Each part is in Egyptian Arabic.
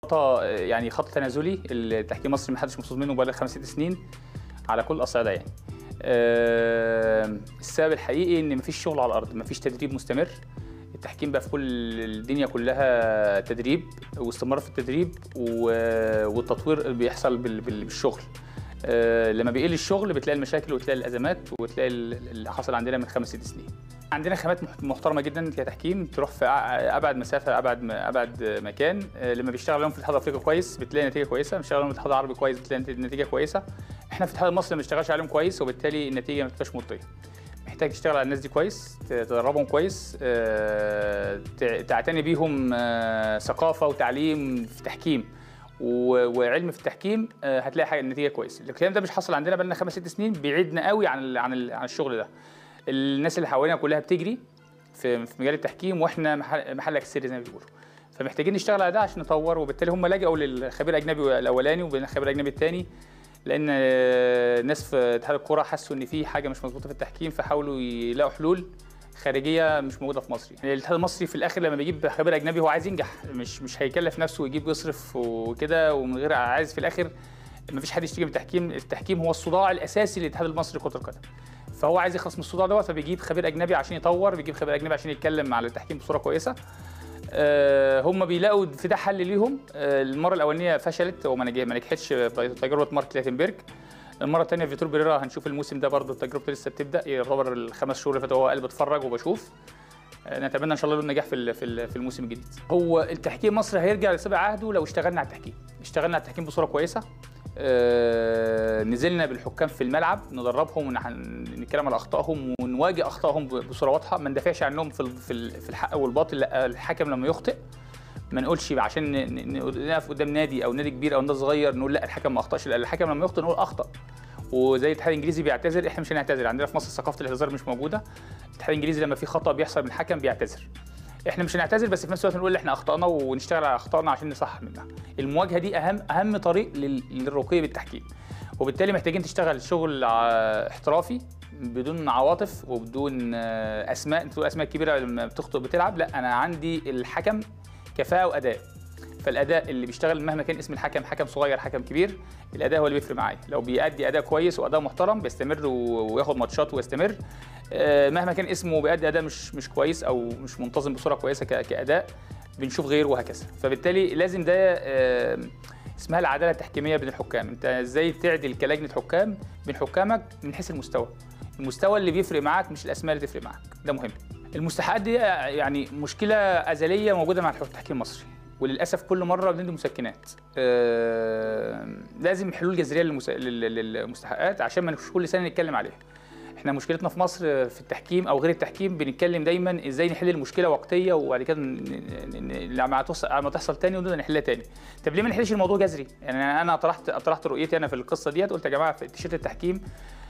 يعني خط تنازلي التحكيم المصري ما حدش مبسوط منه بقى خمس ست سنين على كل الاصعده يعني آه، السبب الحقيقي ان مفيش شغل على الارض مفيش تدريب مستمر التحكيم بقى في كل الدنيا كلها تدريب واستمرار في التدريب و- والتطوير اللي بيحصل بال- بال- بالشغل آه، لما بيقل الشغل بتلاقي المشاكل وتلاقي الازمات وتلاقي ال- اللي حصل عندنا من خمس ست سنين عندنا خامات مح- محترمه جدا كتحكيم تروح في أع- ابعد مسافه ابعد م- ابعد مكان آه، لما بيشتغل لهم في الاتحاد الافريقي كويس بتلاقي نتيجه كويسه بيشتغل لهم في الاتحاد العربي كويس بتلاقي نت- نتيجه كويسه احنا في الاتحاد المصري ما بنشتغلش عليهم كويس وبالتالي النتيجه ما بتبقاش مرضيه محتاج تشتغل على الناس دي كويس تدربهم كويس آه، تع- تعتني بيهم آه، ثقافه وتعليم في تحكيم و- وعلم في التحكيم آه، هتلاقي حاجه النتيجه كويس الكلام ده مش حصل عندنا بقالنا خمس ست سنين بعيدنا قوي عن ال- عن ال- عن الشغل ده الناس اللي حوالينا كلها بتجري في في مجال التحكيم واحنا محل- محلك السر زي ما بيقولوا فمحتاجين نشتغل على ده عشان نطور وبالتالي هم لجأوا للخبير الاجنبي الاولاني وبين الخبير الاجنبي الثاني لان آه، الناس في اتحاد الكوره حسوا ان في حاجه مش مظبوطه في التحكيم فحاولوا يلاقوا حلول خارجيه مش موجوده في مصر يعني الاتحاد المصري في الاخر لما بيجيب خبير اجنبي هو عايز ينجح مش مش هيكلف نفسه ويجيب يصرف وكده ومن غير عايز في الاخر ما فيش حد يشتكي من التحكيم التحكيم هو الصداع الاساسي للاتحاد المصري لكره القدم فهو عايز يخلص من الصداع دوت فبيجيب خبير اجنبي عشان يطور بيجيب خبير اجنبي عشان يتكلم على التحكيم بصوره كويسه آه، هم بيلاقوا في ده حل ليهم آه، المره الاولانيه فشلت وما نجح- ما نجحتش في تجربه مارك لاتنبرج المره الثانيه فيتور بيريرا هنشوف الموسم ده برضه تجربته لسه بتبدا يعتبر الخمس شهور اللي فاتوا هو قلب اتفرج وبشوف آه، نتمنى ان شاء الله له النجاح في ال- في ال- في الموسم الجديد هو التحكيم مصر هيرجع لسابق عهده لو اشتغلنا على التحكيم اشتغلنا على التحكيم بصوره كويسه آه، نزلنا بالحكام في الملعب ندربهم ونتكلم على اخطائهم ونواجه اخطائهم ب- بصوره واضحه ما ندافعش عنهم في ال- في ال- في الحق والباطل لا الحكم لما يخطئ ما نقولش عشان ن- ن- ن- نقف قدام نادي او نادي كبير او نادي صغير نقول لا الحكم ما اخطاش لا الحكم لما يخطئ نقول اخطا وزي الاتحاد الانجليزي بيعتذر احنا مش هنعتذر عندنا في مصر ثقافه الاعتذار مش موجوده الاتحاد الانجليزي لما في خطا بيحصل من الحكم بيعتذر احنا مش هنعتذر بس في نفس الوقت نقول احنا اخطانا ونشتغل على اخطائنا عشان نصحح منها المواجهه دي اهم اهم طريق لل- للرقي بالتحكيم وبالتالي محتاجين تشتغل شغل ع- احترافي بدون عواطف وبدون آه، اسماء انت تقول اسماء كبيره لما بتخطئ بتلعب لا انا عندي الحكم كفاءه واداء فالاداء اللي بيشتغل مهما كان اسم الحكم حكم صغير حكم كبير الاداء هو اللي بيفرق معايا لو بيأدي اداء كويس واداء محترم بيستمر و- وياخد ماتشات ويستمر آه، مهما كان اسمه بيأدي اداء مش مش كويس او مش منتظم بصوره كويسه ك- كاداء بنشوف غيره وهكذا فبالتالي لازم ده آه، اسمها العداله التحكيميه بين الحكام انت ازاي تعدل كلجنه حكام بين حكامك من حيث المستوى المستوى اللي بيفرق معاك مش الاسماء اللي تفرق معاك ده مهم المستحقات دي يعني مشكله ازليه موجوده مع التحكيم المصري وللاسف كل مره بندي مسكنات آه، لازم حلول جذريه للمس- لل- لل- للمستحقات عشان ما نخش كل سنه نتكلم عليها احنا مشكلتنا في مصر في التحكيم او غير التحكيم بنتكلم دايما ازاي نحل المشكله وقتيه وبعد كده ن- ن- ن- لما توصل لما تحصل تاني ونبدا نحلها تاني طب ليه ما نحلش الموضوع جذري يعني انا طرحت طرحت رؤيتي انا في القصه ديت قلت يا جماعه في تيشيرت التحكيم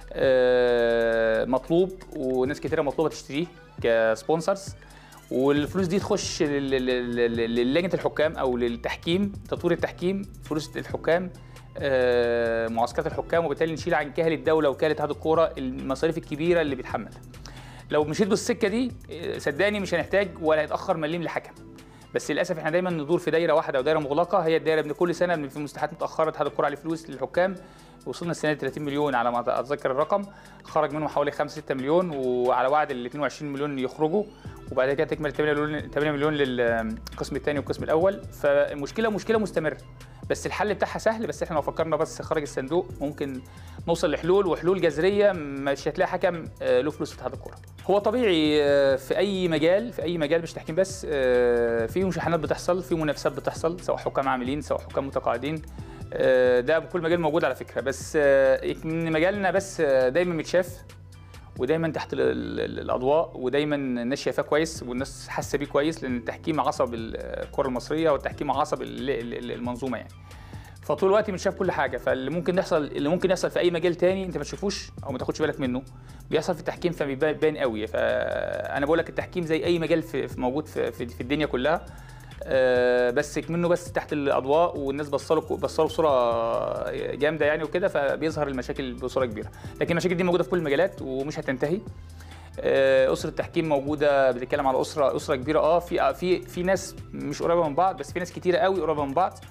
آه، مطلوب وناس كتيره مطلوبه تشتريه كسبونسرز والفلوس دي تخش لل- لل- لل- للجنه الحكام او للتحكيم تطوير التحكيم فلوس الحكام آه، معسكرات الحكام وبالتالي نشيل عن كاهل الدوله وكاله اتحاد الكوره المصاريف الكبيره اللي بيتحملها لو مشيت بالسكه دي آه، صدقني مش هنحتاج ولا هيتاخر مليم لحكم بس للاسف احنا دايما ندور في دايره واحده ودايره مغلقه هي الدايره من كل سنه من في مستحقات متاخره اتحاد الكوره عليه فلوس للحكام وصلنا السنه دي 30 مليون على ما اتذكر الرقم خرج منهم حوالي 5 6 مليون وعلى وعد ال 22 مليون يخرجوا وبعد كده تكمل 8 مليون 8 مليون للقسم الثاني والقسم الاول فالمشكله مشكله مستمره بس الحل بتاعها سهل بس احنا لو فكرنا بس خارج الصندوق ممكن نوصل لحلول وحلول جذريه مش هتلاقي حكم آه، له فلوس في اتحاد الكوره هو طبيعي آه، في اي مجال في اي مجال مش تحكيم بس آه، في مشاحنات بتحصل في منافسات بتحصل سواء حكام عاملين سواء حكام متقاعدين آه، ده بكل مجال موجود على فكره بس آه، ان مجالنا بس آه، دايما متشاف ودايما تحت ال- ال- الاضواء ودايما الناس شايفاه كويس والناس حاسه بيه كويس لان التحكيم عصب الكره المصريه والتحكيم عصب ال- ال- المنظومه يعني فطول الوقت بنشاف كل حاجه فاللي ممكن يحصل اللي ممكن يحصل في اي مجال تاني انت ما تشوفوش او ما تاخدش بالك منه بيحصل في التحكيم فبيبان قوي فانا بقول لك التحكيم زي اي مجال في في موجود في, في, في الدنيا كلها آه، بس منه بس تحت الاضواء والناس بصله بصله بصوره جامده يعني وكده فبيظهر المشاكل بصوره كبيره لكن المشاكل دي موجوده في كل المجالات ومش هتنتهي آه، اسره التحكيم موجوده بنتكلم على اسره اسره كبيره اه في في في ناس مش قريبه من بعض بس في ناس كتيره قوي قريبه من بعض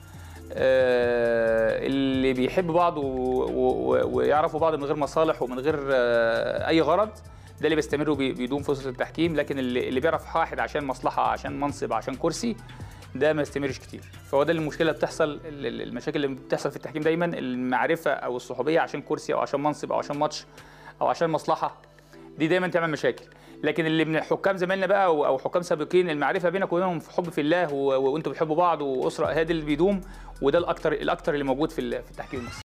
آه، اللي بيحب بعض و- و- و- ويعرفوا بعض من غير مصالح ومن غير آه، اي غرض ده اللي بيستمر وبيدوم في وسط التحكيم لكن اللي اللي بيعرف واحد عشان مصلحه عشان منصب عشان كرسي ده ما يستمرش كتير فهو ده المشكله بتحصل ال- ال- المشاكل اللي بتحصل في التحكيم دايما المعرفه او الصحوبيه عشان كرسي او عشان منصب او عشان ماتش او عشان مصلحه دي دايما تعمل مشاكل لكن اللي من الحكام زمايلنا بقى او أو حكام سابقين المعرفه بينك وبينهم في حب في الله و- و- وانتوا بتحبوا بعض واسره هادي اللي بيدوم وده الاكتر الاكتر اللي موجود في ال- في التحكيم المصري